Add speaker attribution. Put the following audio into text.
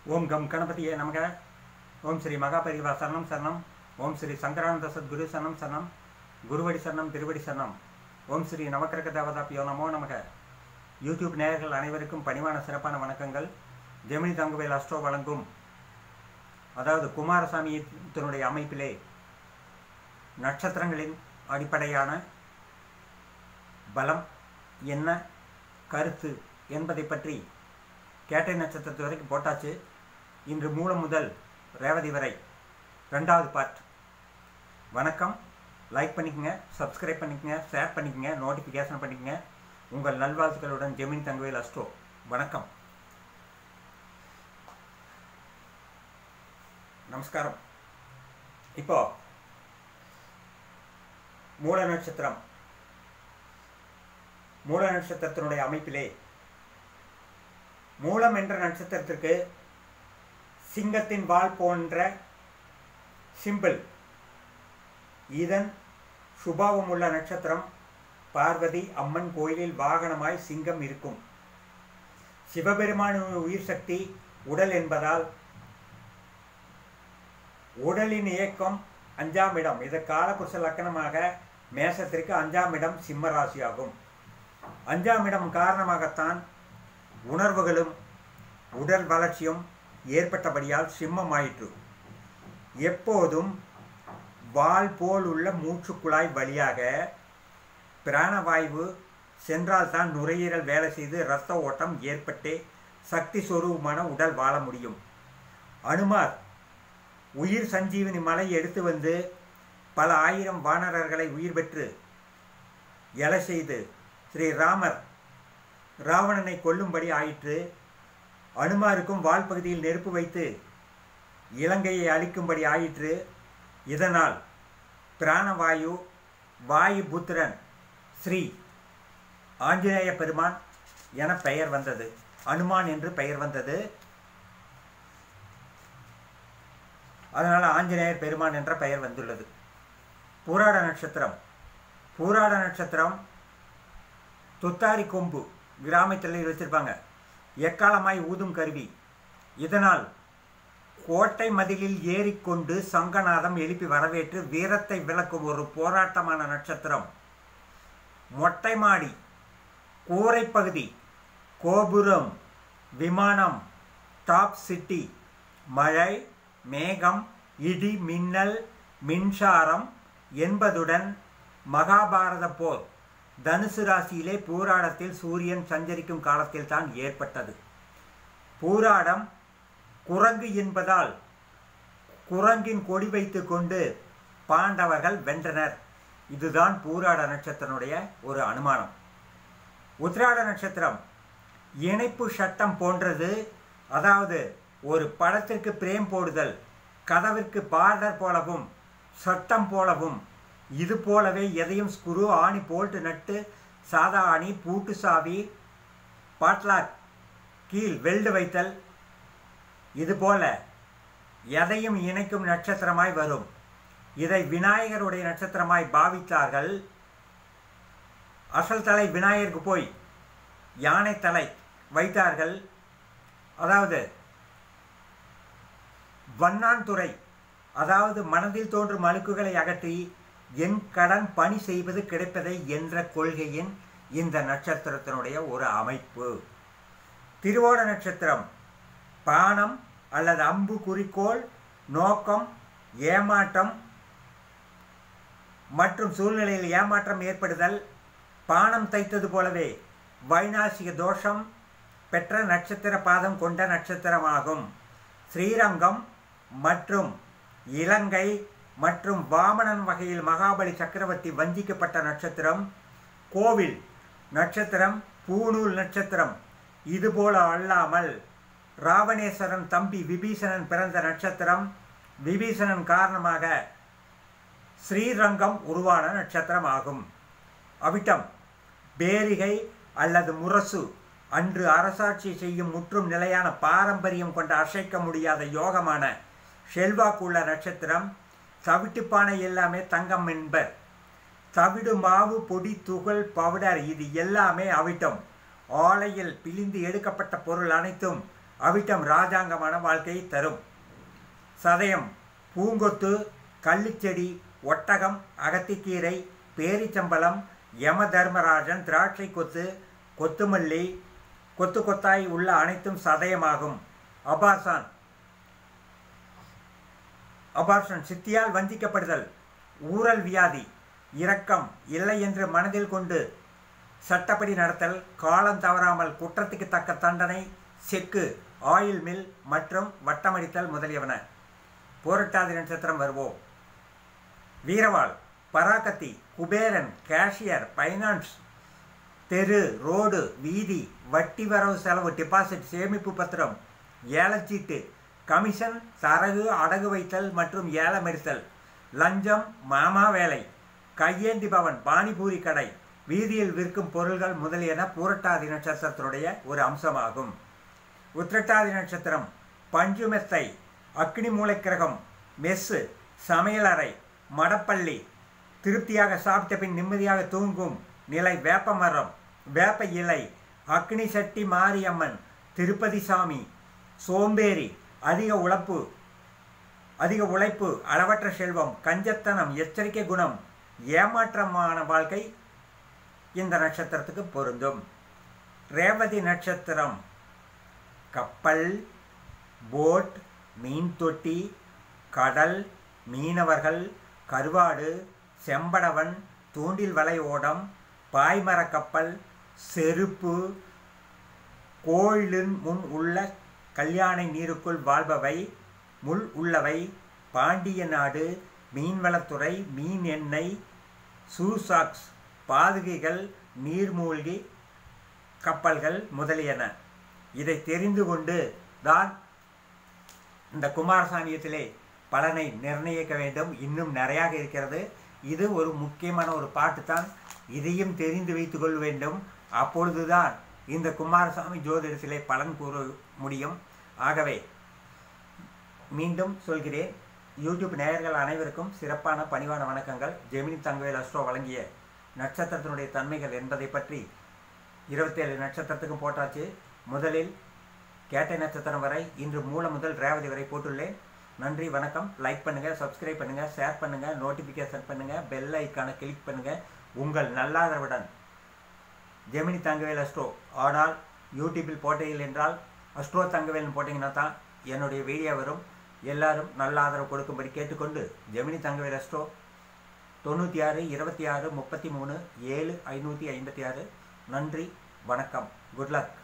Speaker 1: ஓம் come கணபதியே நமக ஓம் ஸ்ரீ மகாபரிவா சரணம் சரணம் ஓம் ஸ்ரீ சங்கரானந்த சத்குரு சரணம் சரணம் குருவடி சரணம் திருவடி சரணம் ஓம் ஸ்ரீ நவக்கிரக தேவதாப்பியோ நமோ நமக யூடியூப் நேயர்கள் அனைவருக்கும் பணிவான சிறப்பான வணக்கங்கள் ஜெமினி தங்குவேல் அஸ்ட்ரோ வழங்கும் அதாவது குமாரசாமியினுடைய அமைப்பிலே நட்சத்திரங்களின் அடிப்படையான பலம் என்ன கருத்து என்பதை பற்றி கேட்டை நட்சத்திரத்து வரைக்கும் போட்டாச்சு இன்று மூலம் முதல் ரேவதி வரை ரெண்டாவது பார்ட் வணக்கம் லைக் பண்ணிக்கங்க சப்ஸ்கிரைப் பண்ணிக்கங்க ஷேர் பண்ணிக்கங்க நோட்டிஃபிகேஷன் பண்ணிக்கங்க உங்கள் நல்வாழ்த்துக்களுடன் ஜெமினி தங்கவேல் அஸ்ட்ரோ வணக்கம் நமஸ்காரம் இப்போ மூல நட்சத்திரம் மூல நட்சத்திரத்தினுடைய அமைப்பிலே மூலம் என்ற நட்சத்திரத்திற்கு சிங்கத்தின் வால் போன்ற சிம்பிள் இதன் சுபாவம் உள்ள நட்சத்திரம் பார்வதி அம்மன் கோயிலில் வாகனமாய் சிங்கம் இருக்கும் சிவபெருமான உயிர் சக்தி உடல் என்பதால் உடலின் இயக்கம் அஞ்சாம் இடம் இது காலபுருஷ லக்கணமாக மேசத்திற்கு அஞ்சாம் இடம் சிம்ம ராசியாகும் அஞ்சாம் இடம் காரணமாகத்தான் உணர்வுகளும் உடல் வளர்ச்சியும் ஏற்பட்டபடியால் சிம்மமாயிற்று எப்போதும் வால் போல் உள்ள மூச்சுக்குழாய் வழியாக பிராணவாயு சென்றால்தான் நுரையீரல் வேலை செய்து இரத்த ஓட்டம் ஏற்பட்டே சக்தி சொரூபமான உடல் வாழ முடியும் அனுமார் உயிர் சஞ்சீவனி மலை எடுத்து வந்து பல ஆயிரம் வானரர்களை உயிர் பெற்று எலை செய்து ஸ்ரீ ராமர் ராவணனை கொல்லும்படி ஆயிற்று அனுமாருக்கும் வால் பகுதியில் நெருப்பு வைத்து இலங்கையை அழிக்கும்படி ஆயிற்று இதனால் பிராணவாயு வாயு புத்திரன் ஸ்ரீ ஆஞ்சநேய பெருமான் என பெயர் வந்தது அனுமான் என்று பெயர் வந்தது அதனால் ஆஞ்சநேயர் பெருமான் என்ற பெயர் வந்துள்ளது பூராட நட்சத்திரம் பூராட நட்சத்திரம் துத்தாரி கொம்பு கிராமத்தில் வச்சிருப்பாங்க எக்காலமாய் ஊதும் கருவி இதனால் கோட்டை மதிலில் ஏறிக்கொண்டு சங்கநாதம் எழுப்பி வரவேற்று வீரத்தை விளக்கும் ஒரு போராட்டமான நட்சத்திரம் மொட்டை மாடி கூரை பகுதி கோபுரம் விமானம் டாப் சிட்டி மழை மேகம் இடி மின்னல் மின்சாரம் என்பதுடன் மகாபாரத போர் தனுசு ராசியிலே பூராடத்தில் சூரியன் சஞ்சரிக்கும் காலத்தில் தான் ஏற்பட்டது பூராடம் குரங்கு என்பதால் குரங்கின் கொடி வைத்து கொண்டு பாண்டவர்கள் வென்றனர் இதுதான் பூராட நட்சத்திரனுடைய ஒரு அனுமானம் உத்ராட நட்சத்திரம் இணைப்பு சட்டம் போன்றது அதாவது ஒரு படத்திற்கு பிரேம் போடுதல் கதவிற்கு பார்டர் போலவும் சட்டம் போலவும் இது போலவே எதையும் ஸ்குரு ஆணி போல்ட்டு நட்டு சாதா ஆணி பூட்டு சாவி பாட்லாக் கீழ் வெல்டு வைத்தல் இது போல எதையும் இணைக்கும் நட்சத்திரமாய் வரும் இதை விநாயகருடைய நட்சத்திரமாய் பாவித்தார்கள் அசல் தலை விநாயகருக்கு போய் யானை தலை வைத்தார்கள் அதாவது வண்ணான்துறை அதாவது மனதில் தோன்றும் அழுக்குகளை அகற்றி என் கடன் பணி செய்வது கிடைப்பதை என்ற கொள்கையின் இந்த நட்சத்திரத்தினுடைய ஒரு அமைப்பு திருவோண நட்சத்திரம் பானம் அல்லது அம்பு குறிக்கோள் நோக்கம் ஏமாற்றம் மற்றும் சூழ்நிலையில் ஏமாற்றம் ஏற்படுதல் பானம் தைத்தது போலவே வைநாசிக தோஷம் பெற்ற நட்சத்திர பாதம் கொண்ட நட்சத்திரமாகும் ஸ்ரீரங்கம் மற்றும் இலங்கை மற்றும் வாமனன் வகையில் மகாபலி சக்கரவர்த்தி வஞ்சிக்கப்பட்ட நட்சத்திரம் கோவில் நட்சத்திரம் பூணூல் நட்சத்திரம் இதுபோல அல்லாமல் ராவணேஸ்வரன் தம்பி விபீஷணன் பிறந்த நட்சத்திரம் விபீஷணன் காரணமாக ஸ்ரீரங்கம் உருவான நட்சத்திரம் ஆகும் அவிட்டம் பேரிகை அல்லது முரசு அன்று அரசாட்சி செய்யும் முற்றும் நிலையான பாரம்பரியம் கொண்ட அசைக்க முடியாத யோகமான செல்வாக்குள்ள நட்சத்திரம் தவிட்டுப்பானை எல்லாமே தங்கம் என்பர் தவிடு மாவு பொடி துகள் பவுடர் இது எல்லாமே அவிட்டம் ஆலையில் பிழிந்து எடுக்கப்பட்ட பொருள் அனைத்தும் அவிட்டம் ராஜாங்கமான வாழ்க்கையை தரும் சதயம் பூங்கொத்து கள்ளிச்செடி ஒட்டகம் அகத்திக்கீரை பேரிச்சம்பளம் யம தர்மராஜன் திராட்சை கொத்து கொத்துமல்லி கொத்து கொத்தாய் உள்ள அனைத்தும் சதயமாகும் அபார்சான் அபார்ஷன் சித்தியால் வஞ்சிக்கப்படுதல் ஊரல் வியாதி இரக்கம் இல்லை என்று மனதில் கொண்டு சட்டப்படி நடத்தல் காலம் தவறாமல் குற்றத்துக்கு தக்க தண்டனை செக்கு ஆயில் மில் மற்றும் வட்டமடித்தல் முதலியவன போரட்டாதி நட்சத்திரம் வருவோம் வீரவாள் பராக்கத்தி குபேரன் கேஷியர் பைனான்ஸ் தெரு ரோடு வீதி வட்டி வரவு செலவு டெபாசிட் சேமிப்பு பத்திரம் ஏலச்சீட்டு கமிஷன் சரகு அடகு வைத்தல் மற்றும் ஏலமெடுத்தல் லஞ்சம் மாமா வேலை கையேந்தி பவன் பானிபூரி கடை வீதியில் விற்கும் பொருள்கள் முதலியன பூரட்டாதி நட்சத்திரத்தினுடைய ஒரு அம்சமாகும் உத்திரட்டாதி நட்சத்திரம் பஞ்சுமெத்தை அக்னி மூளைக்கிரகம் மெஸ்ஸு சமையலறை மடப்பள்ளி திருப்தியாக சாப்பிட்ட பின் நிம்மதியாக தூங்கும் நிலை வேப்ப மரம் வேப்ப இலை அக்னி சட்டி மாரியம்மன் திருப்பதி சாமி சோம்பேறி அதிக உழைப்பு அதிக உழைப்பு அளவற்ற செல்வம் கஞ்சத்தனம் எச்சரிக்கை குணம் ஏமாற்றமான வாழ்க்கை இந்த நட்சத்திரத்துக்கு பொருந்தும் ரேவதி நட்சத்திரம் கப்பல் போட் மீன் தொட்டி கடல் மீனவர்கள் கருவாடு செம்படவன் தூண்டில் வலை ஓடம் பாய்மரக் கப்பல் செருப்பு கோயிலின் முன் உள்ள கல்யாணை நீருக்குள் வாழ்பவை முள் உள்ளவை பாண்டிய நாடு மீன்வளத்துறை மீன் எண்ணெய் சூசாக்ஸ் பாதுகைகள் நீர்மூழ்கி கப்பல்கள் முதலியன இதை தெரிந்து கொண்டு தான் இந்த குமாரசாமியத்திலே பலனை நிர்ணயிக்க வேண்டும் இன்னும் நிறையாக இருக்கிறது இது ஒரு முக்கியமான ஒரு பாட்டு தான் இதையும் தெரிந்து வைத்துக் கொள்ள வேண்டும் அப்பொழுதுதான் இந்த குமாரசாமி ஜோதிடத்திலே பலன் கூற முடியும் ஆகவே மீண்டும் சொல்கிறேன் யூடியூப் நேயர்கள் அனைவருக்கும் சிறப்பான பணிவான வணக்கங்கள் ஜெமினி தங்கவேல் அஸ்ட்ரோ வழங்கிய நட்சத்திரத்தினுடைய தன்மைகள் என்பதை பற்றி இருபத்தேழு நட்சத்திரத்துக்கும் போட்டாச்சு முதலில் கேட்டை நட்சத்திரம் வரை இன்று மூலம் முதல் ரேவதி வரை போட்டுள்ளேன் நன்றி வணக்கம் லைக் பண்ணுங்கள் சப்ஸ்கிரைப் பண்ணுங்கள் ஷேர் பண்ணுங்கள் நோட்டிஃபிகேஷன் பண்ணுங்கள் பெல் ஐக்கானை கிளிக் பண்ணுங்கள் உங்கள் நல்லாதரவுடன் ஜெமினி தங்கவேல் அஸ்ட்ரோ ஆனால் யூடியூப்பில் போட்டீர்கள் என்றால் அஸ்ட்ரோ தங்கவேல்னு போட்டிங்கன்னா தான் என்னுடைய வீடியோ வரும் எல்லாரும் நல்ல ஆதரவு கொடுக்கும்படி கேட்டுக்கொண்டு ஜெமினி தங்கவேல் அஸ்ட்ரோ தொண்ணூற்றி ஆறு இருபத்தி ஆறு முப்பத்தி மூணு ஏழு ஐநூற்றி ஐம்பத்தி ஆறு நன்றி வணக்கம் குட் லக்